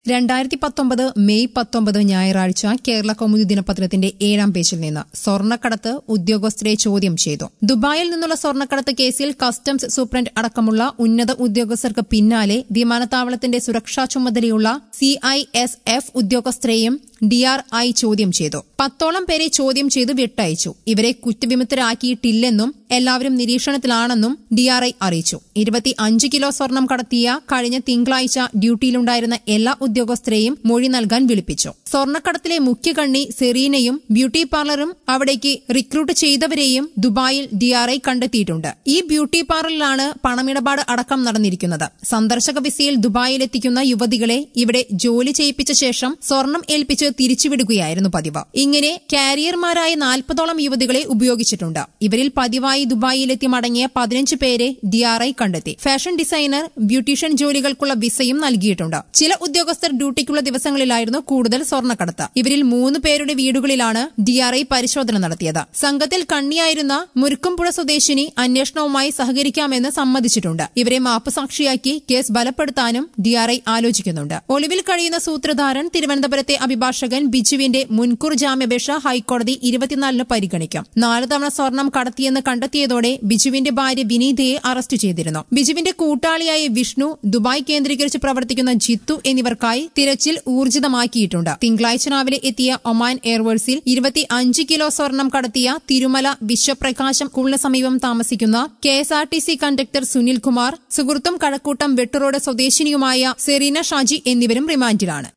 രണ്ടായിരത്തി പത്തൊമ്പത് മെയ് പത്തൊമ്പത് ഞായറാഴ്ച കേരള കൗമുദി ദിനപത്രത്തിന്റെ ഏഴാം പേജിൽ നിന്ന് സ്വർണ്ണക്കടത്ത് ഉദ്യോഗസ്ഥരെ ചോദ്യം ചെയ്തു ദുബായിൽ നിന്നുള്ള സ്വർണ്ണക്കടത്ത് കേസിൽ കസ്റ്റംസ് സൂപ്രണ്ട് അടക്കമുള്ള ഉന്നത ഉദ്യോഗസ്ഥർക്ക് പിന്നാലെ വിമാനത്താവളത്തിന്റെ സുരക്ഷാ ചുമതലയുള്ള സിഐഎസ്എഫ് ഉദ്യോഗസ്ഥരെയും ഡിആർഐ ചോദ്യം ചെയ്തു പത്തോളം പേരെ ചോദ്യം ചെയ്ത് വിട്ടയച്ചു ഇവരെ കുറ്റവിമുക്തരാക്കിയിട്ടില്ലെന്നും എല്ലാവരും നിരീക്ഷണത്തിലാണെന്നും ഡിആർഐ അറിയിച്ചു ഇരുപത്തി അഞ്ച് കിലോ സ്വർണം കടത്തിയ കഴിഞ്ഞ തിങ്കളാഴ്ച ഡ്യൂട്ടിയിലുണ്ടായിരുന്ന എല്ലാ ഉദ്യോഗസ്ഥരെയും മൊഴി നൽകാൻ വിളിപ്പിച്ചു സ്വർണ്ണക്കടത്തിലെ മുഖ്യകണ്ണി സെറീനയും ബ്യൂട്ടി പാർലറും അവിടേക്ക് റിക്രൂട്ട് ചെയ്തവരെയും ദുബായിൽ ഡിആർഐ കണ്ടെത്തിയിട്ടുണ്ട് ഈ ബ്യൂട്ടി പാർലറിലാണ് പണമിടപാട് അടക്കം നടന്നിരിക്കുന്നത് സന്ദർശക വിസയിൽ ദുബായിലെത്തിക്കുന്ന യുവതികളെ ഇവിടെ ജോലി ചെയ്യിപ്പിച്ച ശേഷം സ്വർണം ഏൽപ്പിച്ച് തിരിച്ചുവിടുകയായിരുന്നു പതിവ് ഇങ്ങനെ കാരിയർമാരായ നാൽപ്പതോളം യുവതികളെ ഉപയോഗിച്ചിട്ടുണ്ട് ഇവരിൽ പതിവായി ദുബായിലെത്തി മടങ്ങിയ പതിനഞ്ച് പേരെ ഡിആർഐ കണ്ടെത്തി ഫാഷൻ ഡിസൈനർ ബ്യൂട്ടീഷ്യൻ ജോലികൾക്കുള്ള വിസയും നൽകിയിട്ടുണ്ട് ചില ഉദ്യോഗസ്ഥർ ഡ്യൂട്ടിക്കുള്ള ദിവസങ്ങളിലായിരുന്നു കൂടുതൽ സ്വർണ്ണക്കടത്ത് ഇവരിൽ മൂന്ന് പേരുടെ വീടുകളിലാണ് ഡിആർഐ പരിശോധന നടത്തിയത് സംഘത്തിൽ കണ്ണിയായിരുന്ന മുരുക്കുംപുഴ സ്വദേശിനി അന്വേഷണവുമായി സഹകരിക്കാമെന്ന് സമ്മതിച്ചിട്ടുണ്ട് ഇവരെ മാപ്പുസാക്ഷിയാക്കി കേസ് ബലപ്പെടുത്താനും ഡിആർഐ ആലോചിക്കുന്നുണ്ട് ഒളിവിൽ കഴിയുന്ന സൂത്രധാരൻ തിരുവനന്തപുരത്തെ അഭിഭാഷകൻ ബിജുവിന്റെ മുൻകൂർ ജാമ്യാപേക്ഷ ഹൈക്കോടതി ഇരുപത്തിനാലിന് പരിഗണിക്കും നാല് തവണ സ്വർണം കടത്തിയെന്ന് കണ്ടെത്തിയതോടെ ബിജുവിന്റെ ഭാര്യ വിനീതയെ അറസ്റ്റ് ചെയ്തിരുന്നു ബിജുവിന്റെ കൂട്ടാളിയായ വിഷ്ണു ദുബായ് കേന്ദ്രീകരിച്ച് പ്രവർത്തിക്കുന്ന ജിത്തു എന്നിവർക്കായി തിരച്ചിൽ ഊർജിതമാക്കിയിട്ടുണ്ട് തിങ്കളാഴ്ച രാവിലെ എത്തിയ ഒമാൻ എയർവേഴ്സിൽ ഇരുപത്തി അഞ്ച് കിലോ സ്വർണം കടത്തിയ തിരുമല വിശ്വപ്രകാശം സ്കൂളിന് സമീപം താമസിക്കുന്ന K S R T C conductor Sunilkumar സുഹൃത്തും കഴക്കൂട്ടം വെട്ടുറോഡ് സ്വദേശിനിയുമായ സെറീന ഷാജി എന്നിവരും റിമാൻഡിലാണ്